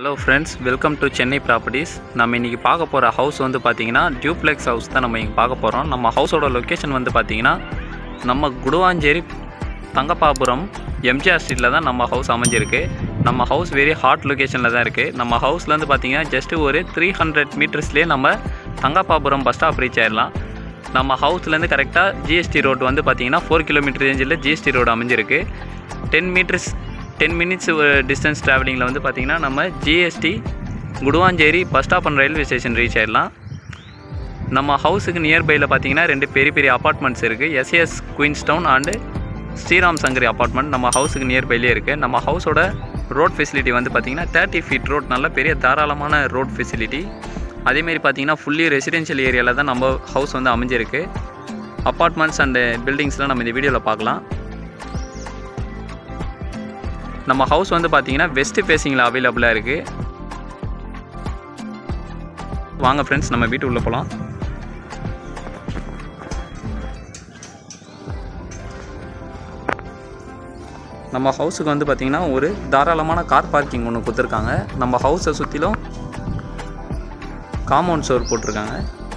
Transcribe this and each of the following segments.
hello friends welcome to Chennai properties நம்ம இன்றைக்கி பார்க்க போகிற ஹவுஸ் வந்து பார்த்தீங்கன்னா டியூப்ளெக்ஸ் ஹவுஸ் தான் நம்ம இங்கே பார்க்க போகிறோம் நம்ம ஹவுஸோட லொக்கேஷன் வந்து பார்த்தீங்கன்னா நம்ம குடுவாஞ்சேரி தங்கப்பாபுரம் எம்ஜிஆர் ஸ்ட்ரீட்டில் தான் நம்ம ஹவுஸ் அமைஞ்சிருக்கு நம்ம ஹவுஸ் வெரி ஹாட் லொக்கேஷனில் தான் இருக்குது நம்ம ஹவுஸ்லேருந்து பார்த்தீங்கன்னா ஜஸ்ட் ஒரு த்ரீ ஹண்ட்ரட் மீட்டர்ஸ்லேயே நம்ம தங்கப்பாபுரம் பஸ் ஸ்டாப் ரீச் ஆயிடலாம் நம்ம ஹவுஸ்லேருந்து கரெக்டாக ஜிஎஸ்டி ரோடு வந்து பார்த்தீங்கன்னா ஃபோர் கிலோமீட்டர் ரேஞ்சில் ஜிஎஸ்டி ரோடு அமைஞ்சிருக்கு ten metres ten minutes distance ட்ராவலிங்கில் வந்து பார்த்திங்கன்னா நம்ம GST Guduvanchery bus stop and railway station reach ஆயிடலாம் நம்ம ஹவுஸுக்கு நியர்பையில் பார்த்தீங்கன்னா ரெண்டு பெரிய பெரிய அப்பார்ட்மெண்ட்ஸ் இருக்குது SS Queens Town and Sriram Shankari apartment நம்ம ஹவுஸுக்கு நியர்பைலேயே இருக்குது நம்ம ஹவுஸோட ரோட் ஃபெசிலிட்டி வந்து பார்த்திங்கன்னா தேர்ட்டி ஃபீட் ரோட் நல்ல பெரிய தாராளமான ரோட் ஃபெசிலிட்டி அதேமாரி பார்த்தீங்கன்னா ஃபுல்லி ரெசிடென்ஷியல் ஏரியாவில் தான் நம்ம ஹவுஸ் வந்து அமைஞ்சிருக்கு அப்பார்ட்மெண்ட்ஸ் அண்டு பில்டிங்ஸ்லாம் நம்ம இந்த வீடியோவில் பார்க்கலாம் நம்ம ஹவுஸ் வந்து பார்த்தீங்கன்னா வெஸ்ட் ஃபேஸிங்கில் அவைலபிளாக இருக்குது வாங்க ஃப்ரெண்ட்ஸ் நம்ம வீட்டு உள்ளே போகலாம் நம்ம ஹவுஸுக்கு வந்து பார்த்திங்கன்னா ஒரு தாராளமான கார் பார்க்கிங் ஒன்று கொடுத்துருக்காங்க நம்ம ஹவுஸை சுற்றிலும் காம்பவுண்ட் சோர் போட்டிருக்காங்க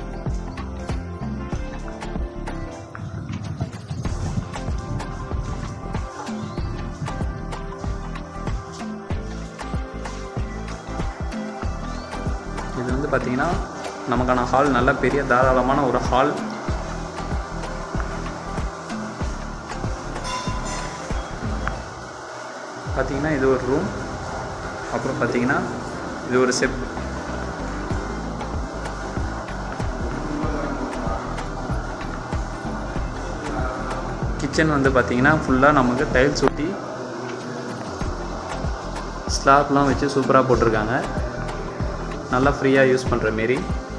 இது வந்து பார்த்திங்கன்னா நமக்கான ஹால் நல்ல பெரிய தாராளமான ஒரு ஹால் பார்த்தீங்கன்னா இது ஒரு ரூம் அப்புறம் பார்த்தீங்கன்னா இது ஒரு செப் கிச்சன் வந்து பார்த்தீங்கன்னா ஃபுல்லாக நமக்கு டைல்ஸ் ஒட்டி ஸ்லாப்லாம் வச்சு சூப்பராக போட்டிருக்காங்க நல்லா ஃப்ரீயாக யூஸ் பண்ணுற மாரி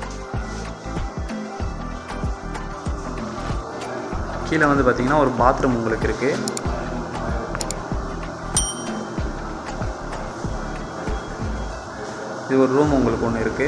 கீழே வந்து பார்த்தீங்கன்னா ஒரு பாத்ரூம் உங்களுக்கு இருக்குது இது ஒரு ரூம் உங்களுக்கு ஒன்று இருக்குது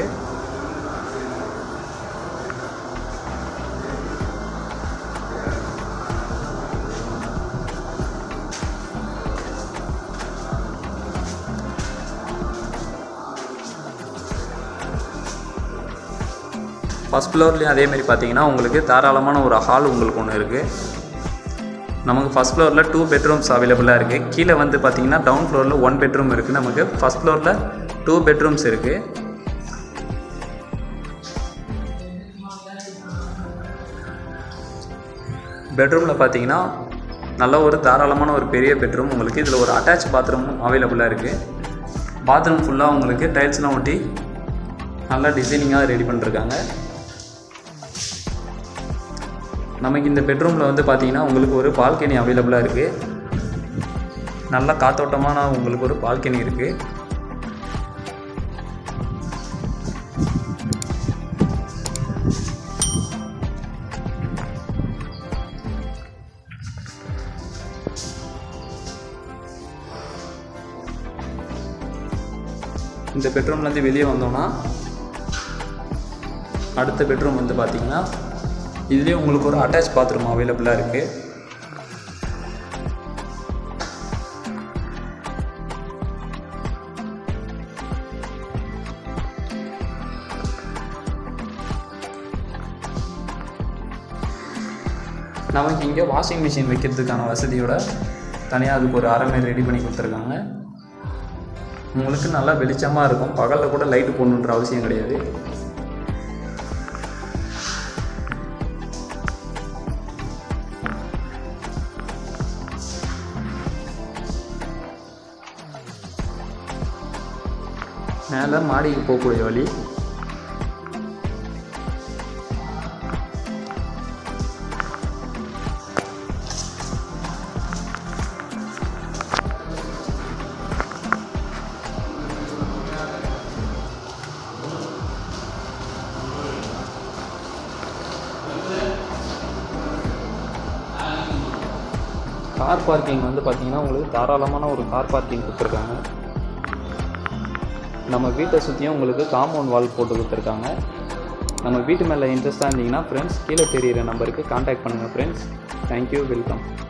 ஃபஸ்ட் ஃப்ளோர்லேயும் அதேமாரி பார்த்தீங்கன்னா உங்களுக்கு தாராளமான ஒரு ஹால் உங்களுக்கு ஒன்று இருக்குது நமக்கு ஃபஸ்ட் ஃப்ளோரில் டூ பெட்ரூம்ஸ் அவைலபிளாக இருக்குது கீழே வந்து பார்த்தீங்கன்னா டவுன் ஃப்ளோரில் ஒன் பெட்ரூம் இருக்குது நமக்கு ஃபஸ்ட் ஃப்ளோரில் டூ பெட்ரூம்ஸ் இருக்குது பெட்ரூமில் பார்த்தீங்கன்னா நல்ல ஒரு தாராளமான ஒரு பெரிய பெட்ரூம் உங்களுக்கு இதில் ஒரு அட்டாச் பாத்ரூமும் அவைலபிளாக இருக்குது பாத்ரூம் ஃபுல்லாக உங்களுக்கு டைல்ஸ்லாம் ஒட்டி நல்லா டிசைனிங்காக ரெடி பண்ணிருக்காங்க நமக்கு இந்த பெட்ரூமில் வந்து பார்த்தீங்கன்னா உங்களுக்கு ஒரு பால்கனி அவைலபிளாக இருக்குது நல்ல காத்தோட்டமான உங்களுக்கு ஒரு பால்கனி இருக்குது இந்த பெட்ரூம்லேருந்து வெளியே வந்தோம்னா அடுத்த பெட்ரூம் வந்து பார்த்தீங்கன்னா இதுலேயே உங்களுக்கு ஒரு அட்டாச் பாத்ரூம் அவைலபிளாக இருக்குது நமக்கு இங்கே வாஷிங் மிஷின் வைக்கிறதுக்கான வசதியோட தனியாக அதுக்கு ஒரு அரை ரெடி பண்ணி கொடுத்துருக்காங்க உங்களுக்கு நல்லா வெளிச்சமாக இருக்கும் பகலில் கூட லைட்டு போடணுன்ற அவசியம் கிடையாது மேலே மாடிக்கு போகக்கூடிய வழி கார் பார்க்கிங் வந்து பார்த்தீங்கன்னா உங்களுக்கு தாராளமான ஒரு கார் பார்க்கிங் கொடுத்துருக்காங்க நம்ம வீட்டை சுற்றியும் உங்களுக்கு காம்பவுண்ட் வால் போட்டு கொடுத்துருக்காங்க நம்ம வீட்டு மேலே இன்ட்ரெஸ்ட்டாக இருந்தீங்கன்னா ஃப்ரெண்ட்ஸ் கீழே தெரியிற நம்பருக்கு காண்டாக்ட் பண்ணுங்கள் ஃப்ரெண்ட்ஸ் தேங்க்யூ வெல்கம்